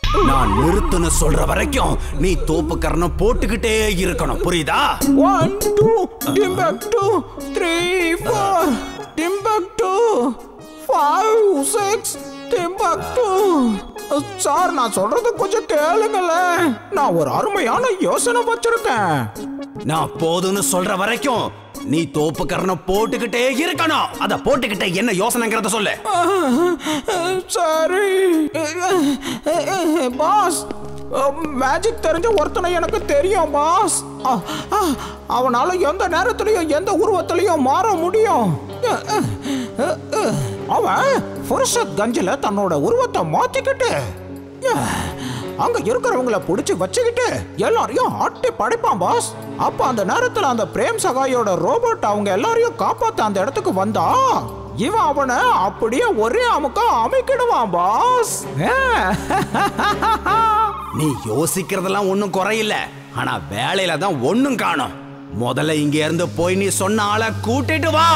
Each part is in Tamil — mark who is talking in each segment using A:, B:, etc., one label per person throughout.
A: நான் நிறுத்துன்னு சொல்ற வரைக்கும் நீ தோப்புக்கரணம் போட்டுக்கிட்டே இருக்கணும் புரியுதா
B: one two Timbuktu three four Timbuktu five six Timbuktu sir நான் சொல்றது கொஞ்சம் கேளுங்களேன் நான் ஒரு அருமையான யோசனை வச்சிருக்கேன்
A: நான் போதும்னு சொல்ற வரைக்கும் நீ தோப்புக்கரணம் போட்டுக்கிட்டே இருக்கணும் அத போட்டுக்கிட்டே என்ன யோசனைங்கிறத சொல்லு
B: சரி பாஸ் மேஜிக் தெரிஞ்ச ஒருத்தனை எனக்கு தெரியும் பாஸ் அ- அ- அவனால எந்த நேரத்திலையும் எந்த உருவத்திலையும் மாற முடியும் அவன் ஃபுர்ஷத் கஞ்சில தன்னோட உருவத்தை மாத்திக்கிட்டு அங்க இருக்கிறவங்கள புடிச்சு வச்சுக்கிட்டு எல்லாரையும் ஆட்டி படைப்பான் பாஸ் அப்ப அந்த நேரத்துல அந்த பிரேம் சகாயோட ரோபோட் அவங்க எல்லாரையும் காப்பாத்த அந்த இடத்துக்கு வந்தா இவன் அவனை அப்படியே ஒரே அமுக்கா அமைக்கிடுவான் பாஸ்
A: நீ யோசிக்கிறதெல்லாம் ஒண்ணும் குறையில்ல ஆனா வேலையில தான் ஒண்ணும் காணும் முதல்ல இங்க இருந்து போய் நீ சொன்ன ஆளை கூட்டிட்டு வா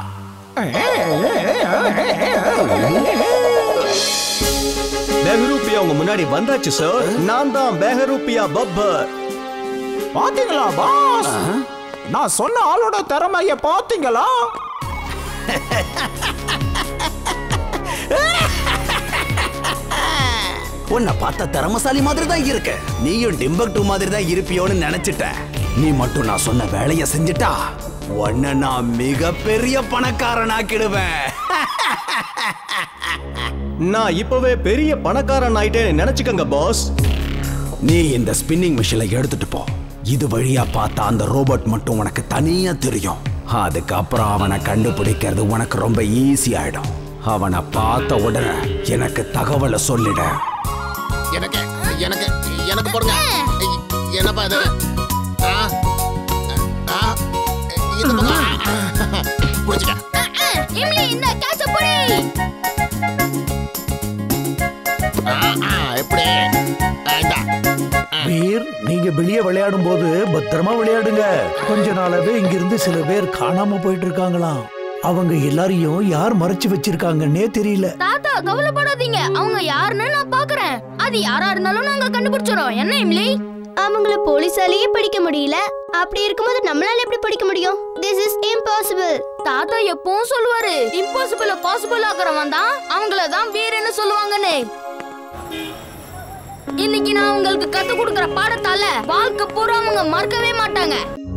C: பெஹரூப்பியா உங்க முன்னாடி வந்தாச்சு சார் நான் தான் பெஹரூப்பியா பப்பர்
B: பாத்தீங்களா பாஸ் நான் சொன்ன ஆளோட திறமைய பாத்தீங்களா
A: உன்னை பார்த்த திறமசாலி மாதிரி தான் இருக்க நீயும் டிம்பக்டு மாதிரி தான் இருப்பியோன்னு நினைச்சிட்ட நீ மட்டும் நான் சொன்ன வேலையை செஞ்சுட்டா உன்னை நான் மிகப்பெரிய பணக்காரனாக்கிடுவேன்
C: நான் இப்பவே பெரிய பணக்காரன் ஆயிட்டேன்னு நினைச்சுக்கங்க பாஸ்
A: நீ இந்த ஸ்பின்னிங் மிஷினை எடுத்துட்டு போ இது வழியா பார்த்தா அந்த ரோபோட் மட்டும் உனக்கு தனியா தெரியும் அதுக்கப்புறம் அவனை கண்டுபிடிக்கிறது உனக்கு ரொம்ப ஈஸி ஆயிடும் அவனை பார்த்த உடனே எனக்கு தகவலை சொல்லிட
D: எனக்கு எனக்கு எனக்கு போடுங்க என்னப்பா இது ஆ? ஆ? இந்த பக்கம் புடிச்சுக்க
E: இம்லி இந்த கேட்ச புடி
D: ஆ, ஆ, எப்படி ஆ, இந்தா
F: வீர் நீங்க வெளியே விளையாடும் போது பத்திரமா விளையாடுங்க கொஞ்ச நாளாவே இங்கிருந்து சில பேர் காணாம போயிட்டு இருக்காங்களாம் அவங்க எல்லாரையும் யார் மறைச்சு வச்சிருக்காங்கன்னே தெரியல
E: தாத்தா கவலைப்படாதீங்க அவங்க யாருன்னு நான் பாக்குறேன் அது யாரா இருந்தாலும் நாங்க கண்டுபிடிச்சிரோம் என்ன இம்லி
G: அவங்கள போலீஸாலேயே படிக்க முடியல அப்படி இருக்கும்போது நம்மளால எப்படி படிக்க முடியும் திஸ் இஸ் இம்பாசிபிள்
E: தாத்தா எப்பவும் சொல்லுவாரு இம்பாசிபிள பாசிபிள் ஆக்குறவன் தான் அவங்கள தான் வீரன்னு சொல்லுவாங்கன்னு இன்னைக்கு நான் உங்களுக்கு கத்து கொடுக்கற பாடத்தால வாழ்க்கை பூரா அவங்க மறக்கவே மாட்டாங்க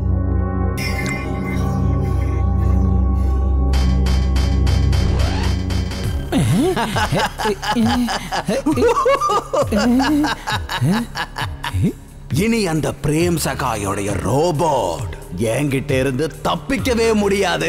A: இனி அந்த பிரேம் சகாயோடைய ரோபோட் என்கிட்ட இருந்து தப்பிக்கவே முடியாது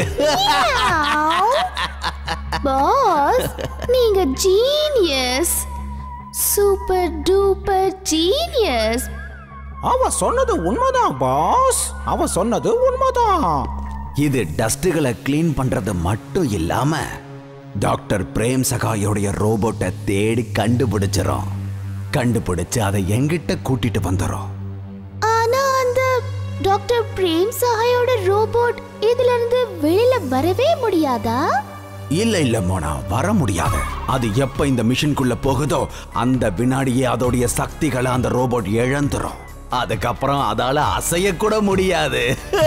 G: பாஸ் நீங்க ஜீனியஸ் சூப்பர் டூப்பர் ஜீனியஸ்
B: அவ சொன்னது உண்மைதான் பாஸ் அவ சொன்னது உண்மைதான்
A: இது டஸ்ட்டுகளை க்ளீன் பண்றது மட்டும் இல்லாம டாக்டர் பிரேம் சகாயோடைய ரோபோட்டை தேடி கண்டுபிடிச்சிரும் கண்டுபிடிச்சு அதை எங்கிட்ட கூட்டிட்டு வந்துரும்
G: ஆனா அந்த டாக்டர் பிரேம் சஹாயோட ரோபோட் இதுல இருந்து வெளியில வரவே முடியாதா
A: இல்ல இல்ல மோனா வர முடியாது அது எப்ப இந்த மிஷின்குள்ள போகுதோ அந்த வினாடியே அதோடைய சக்திகளை அந்த ரோபோட் இழந்துரும் அதுக்கப்புறம் அதால அசைய கூட முடியாது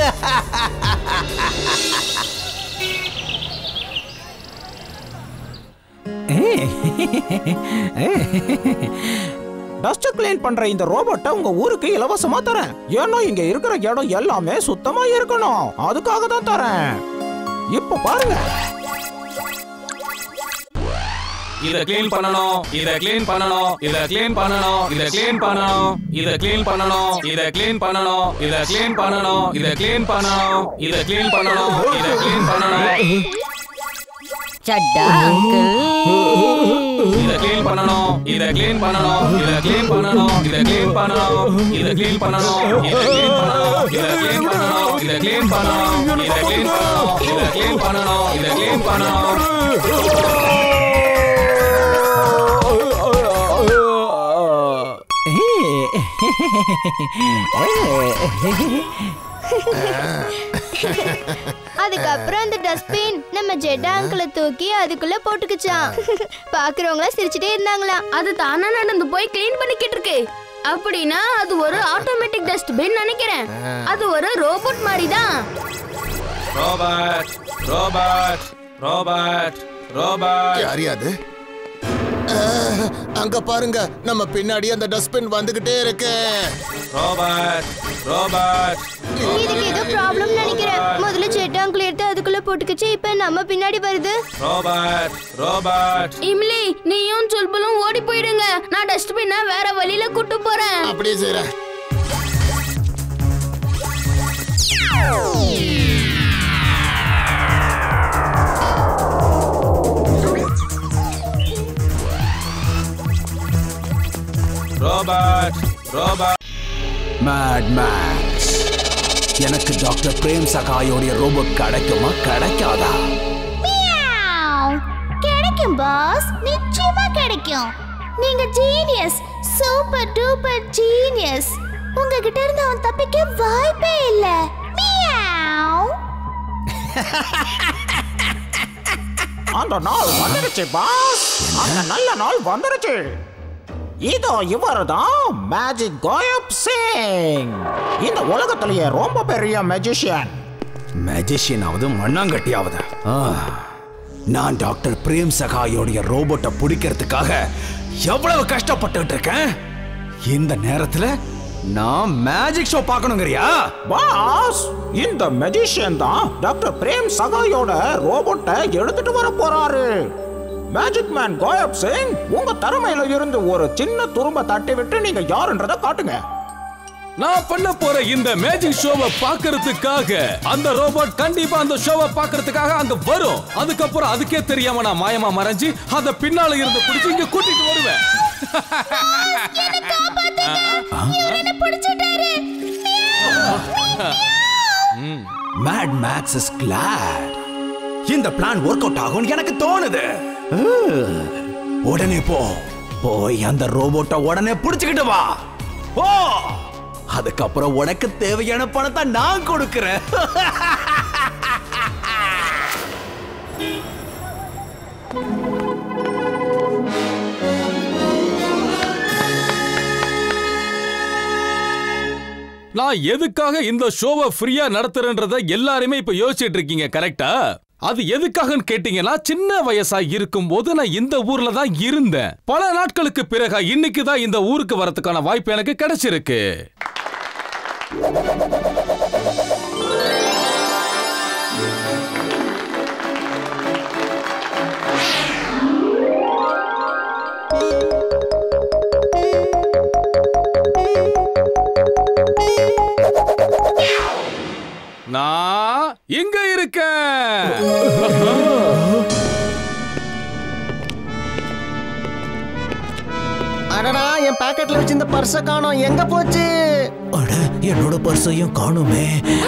B: டஸ்ட் கிளீன் பண்ற இந்த ரோபோட்டை உங்க ஊருக்கு இலவசமா தரேன் ஏன்னா இங்க இருக்கிற இடம் எல்லாமே சுத்தமா இருக்கணும் அதுக்காக தான் தரேன் இப்ப பாருங்க
H: இத க்ளீன் பண்ணணும் இத க்ளீன் பண்ணணும் இத க்ளீன் பண்ணணும் இத க்ளீன் பண்ணணும் இத க்ளீன் பண்ணணும் இத க்ளீன் பண்ணணும் இத க்ளீன் பண்ணணும் இத க்ளீன் பண்ணணும் இத க்ளீன் பண்ணணும் இத க்ளீன் பண்ணணும்
I: சட்டா அங்கிள்
H: இத க்ளீன் பண்ணணும் இத க்ளீன் பண்ணணும் இத க்ளீன் பண்ணணும் இத க்ளீன் பண்ணணும் இத க்ளீன் பண்ணணும் இத க்ளீன் பண்ணணும் இத க்ளீன் பண்ணணும் இத க்ளீன் பண்ணணும் இத க்ளீன் பண்ணணும் இத க்ளீன் பண்ணணும் இத க்ளீன் பண்ணணும்
G: அதுக்கப்புறம் அந்த டஸ்ட்பின் நம்ம ஜெட்டா அங்கிள தூக்கி அதுக்குள்ள போட்டுக்குச்சான் பாக்குறவங்கள சிரிச்சுட்டே இருந்தாங்களாம்
E: அது தானா நடந்து போய் க்ளீன் பண்ணி அப்படின்னா அது ஒரு ஆட்டோமேட்டிக் டஸ்ட்பின் நினைக்கிறேன் அது ஒரு ரோபோட் மாதிரி தான்
H: ரோபோட் ரோபோட் ரோபோட் ரோபோட்
D: யாரியா அது அஹ், அங்க பாருங்க நம்ம பின்னாடி அந்த டஸ்ட்பின் வந்துகிட்டே இருக்கு
H: ரோபோட் ரோபோட்
G: இதுக்கு ஏதோ ப்ராப்ளம் நினைக்கிறேன் முதல்ல சேட்டா அங்கிள் எடுத்து அதுக்குள்ள போட்டுக்கிச்சு இப்ப நம்ம பின்னாடி வருது
H: ரோபோட் ரோபோட்
E: இம்லி நீயும் சுல்புலும் ஓடி போயிடுங்க நான் டஸ்ட்பின்ன வேற வழியில கூட்டு போறேன்
D: அப்படியே செய்யறேன்
H: ரோபோட் ரோபோட்
A: மேட் மேக்ஸ் எனக்கு டாக்டர் பிரேம் சகாயோடைய ரோபோட் கிடைக்குமா கிடைக்காதா
G: மியாவ். கிடைக்கும் பாஸ் நிச்சயமா கிடைக்கும் நீங்க ஜீனியஸ் சூப்பர் டூப்பர் ஜீனியஸ் உங்ககிட்ட இருந்து அவன் தப்பிக்க வாய்ப்பே இல்ல மியாவ்.
B: அந்த நாள் வந்துருச்சு பாஸ் அந்த நல்ல நாள் வந்துருச்சு இதோ இவர் தான் மேஜிக் கோயப் சிங் இந்த உலகத்திலேயே ரொம்ப பெரிய மேஜிஷியன்
A: மெஜிஷியனாவது மண்ணாங்கட்டியாவது ஆ, நான் டாக்டர் பிரேம் சகாயோடைய ரோபோட்டை பிடிக்கிறதுக்காக எவ்வளவு கஷ்டப்பட்டுட்டு இருக்கேன் இந்த நேரத்துல நான் மேஜிக் ஷோ பார்க்கணுங்கிறியா
B: பாஸ் இந்த மெஜிஷியன் தான் டாக்டர் பிரேம் சகாயோட ரோபோட்டை எடுத்துட்டு வர போறாரு மேஜிக் மேன் கோயப் சிங் உங்க திறமையில இருந்து ஒரு சின்ன துரும்ப தட்டி விட்டு நீங்க யாருன்றத காட்டுங்க
H: நான் பண்ண போற இந்த மேஜிக் ஷோவை பார்க்கிறதுக்காக அந்த ரோபோட் கண்டிப்பா அந்த ஷோவை பார்க்கிறதுக்காக அங்க வரும் அதுக்கப்புறம் அதுக்கே தெரியாம நான் மாயமா மறைஞ்சு அத பின்னால இருந்து பிடிச்சு இங்க கூட்டிட்டு வருவேன்
A: மேட் மேக்ஸ் இஸ் கிளாட் இந்த பிளான் ஒர்க் அவுட் ஆகும் எனக்கு தோணுது ஆ, உடனே போ போய் அந்த ரோபோட்டை உடனே புடிச்சுக்கிட்டு வா போ அதுக்கப்புறம் உனக்கு தேவையான பணத்தை நான் கொடுக்கிறேன்
H: நான் எதுக்காக இந்த ஷோவை ஃப்ரீயா நடத்துறேன்றத எல்லாருமே இப்ப யோசிச்சுட்டு இருக்கீங்க கரெக்டா அது எதுக்காகன்னு கேட்டீங்கன்னா சின்ன வயசா இருக்கும் போது நான் இந்த ஊர்ல தான் இருந்தேன் பல நாட்களுக்கு பிறகு இன்னைக்கு தான் இந்த ஊருக்கு வரதுக்கான வாய்ப்பு எனக்கு கிடைச்சிருக்கு நான் இங்க இருக்கேன்
C: அடடா என் பாக்கெட்ல வச்சிருந்த பர்ஸ காணோம் எங்க போச்சு
F: அட என்னோட பர்ஸையும் காணுமே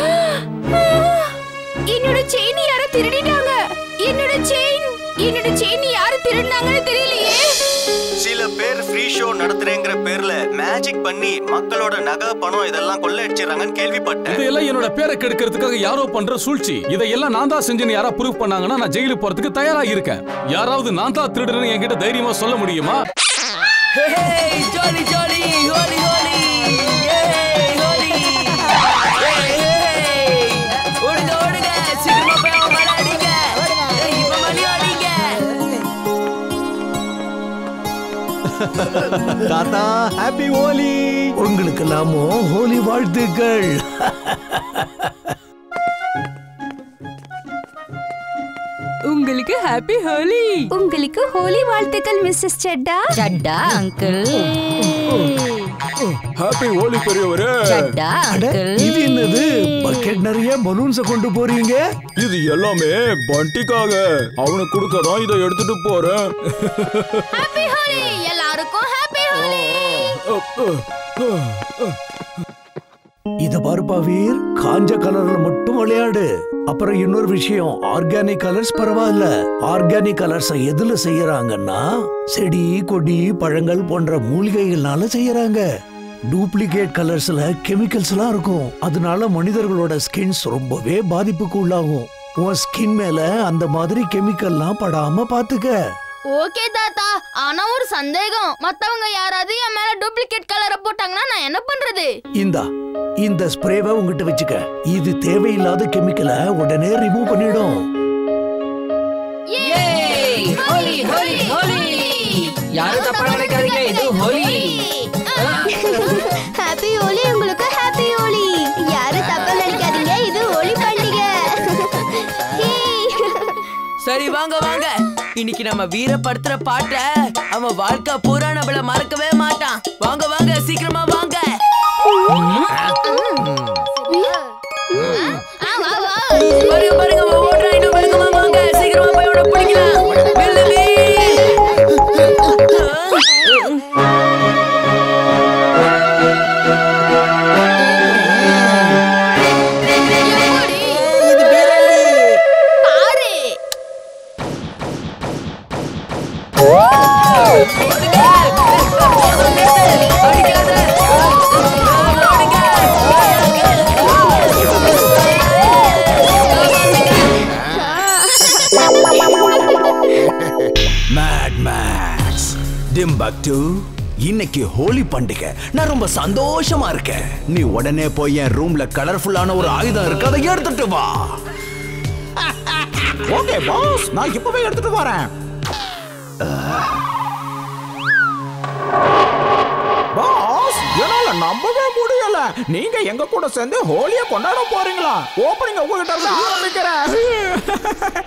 E: என்னோட செயின் யாரோ திருடிட்டாங்க என்னோட செயின் என்னோட செயின் யாரு திருடினாங்கன்னு தெரியலையே
C: சில பேர் ஃப்ரீ ஷோ நடத்துறேங்கிற பேர்ல மேஜிக் பண்ணி மக்களோட நகை பணம் இதெல்லாம் கொள்ளையடிச்சிடறாங்கன்னு கேள்விப்பட்டேன்
H: இதெல்லாம் என்னோட பேரை கெடுக்கிறதுக்காக யாரோ பண்ற சூழ்ச்சி இதையெல்லாம் நான் தான் செஞ்சேன்னு யாரா ப்ரூவ் பண்ணாங்கன்னா நான் ஜெயிலுக்கு போறதுக்கு தயாரா இருக்கேன் யாராவது நான் தான் திருடுறேன்னு என்கிட்ட தைரியமா சொல்ல முடியுமா
I: ஜாலி ஜாலி ஹோலி ஹோலி ஹோலி ஓடுங்க ஓடுங்க சீக்கிரமா போய் அவன் மேல அடிங்க ஏய், இப்ப மணி அடிங்க
C: தாத்தா ஹாப்பி ஹோலி
F: உங்களுக்கு எல்லாமோ ஹோலி வாழ்த்துக்கள்
J: உங்களுக்கு ஹாப்பி ஹோலி உங்களுக்கு ஹோலி வாழ்த்துக்கள் மிஸ்ஸஸ் செட்டா
I: சட்டா அங்கிள்
H: ஹாப்பி ஹோலி பெரியவரே
I: சட்டா
F: அட,
I: அங்கிள்
F: இது என்னது பக்கெட் நிறைய பலூன்ஸ கொண்டு போறீங்க
H: இது எல்லாமே பண்டிக்காக அவனுக்கு கொடுக்க தான் இதை எடுத்துட்டு போறேன்
E: ஹாப்பி ஹோலி எல்லாருக்கும் ஹாப்பி ஹோலி
F: இத பாருப்பா வீர் காஞ்ச கலர்ல மட்டும் விளையாடு அப்புறம் இன்னொரு விஷயம் ஆர்கானிக் கலர்ஸ் பரவாயில்ல ஆர்கானிக் கலர்ஸ் எதுல செய்யறாங்கன்னா செடி கொடி பழங்கள் போன்ற மூலிகைகள்னால செய்யறாங்க டூப்ளிகேட் கலர்ஸ்ல கெமிக்கல்ஸ் எல்லாம் இருக்கும் அதனால மனிதர்களோட ஸ்கின்ஸ் ரொம்பவே பாதிப்புக்கு உள்ளாகும் உன் ஸ்கின் மேல அந்த மாதிரி கெமிக்கல்லாம் படாம பாத்துக்க
E: ஓகே தாத்தா ஆனா ஒரு சந்தேகம் மத்தவங்க யாராவது என் மேல டூப்ளிகேட் கலர் நான் என்ன பண்றது
F: இந்தா இந்த ஸ்ப்ரேவை உங்ககிட்ட வச்சுக்க இது தேவையில்லாத கெமிக்கலை உடனே ரிமூவ் பண்ணிடும்
I: ஏய் ஹோலி ஹோலி ஹோலி யாரும் தப்பா நினைக்காதீங்க இது ஹோலி
G: ஹாப்பி ஹோலி உங்களுக்கு ஹாப்பி ஹோலி யாரும் தப்பா நினைக்காதீங்க இது ஹோலி பண்டிகை Yay!
I: சரி வாங்க வாங்க இன்னைக்கு நம்ம வீரப்படுத்துற பாட்ட அவன் வாழ்க்கை பூரா நம்மள மறக்கவே மாட்டான் வாங்க வாங்க சீக்கிரமா வாங்க பாருங்க பாருங்க அவன் ஓடுறான் இன்னும் வேகமா வாங்க சீக்கிரமா போய் அவனை பிடிக்கலாம் வில்லலி.
E: பாரு
A: மேட் மேக்ஸ் டிம்பக்டு இன்னைக்கு ஹோலி பண்டிகை நான் ரொம்ப சந்தோஷமா இருக்கேன் நீ உடனே போய் என் ரூம்ல கலர்ஃபுல்லான ஒரு ஆயுதம் இருக்கு அதை எடுத்துட்டு வா
B: ஓகே பாஸ் நான் இப்பவே எடுத்துட்டு வரேன் பாஸ் என்னால நம்பவே முடியல நீங்க எங்க கூட சேர்ந்து ஹோலிய கொண்டாட போறீங்களா ஓப்பனிங் உங்ககிட்ட இருந்து ஆரம்பிக்கிறேன்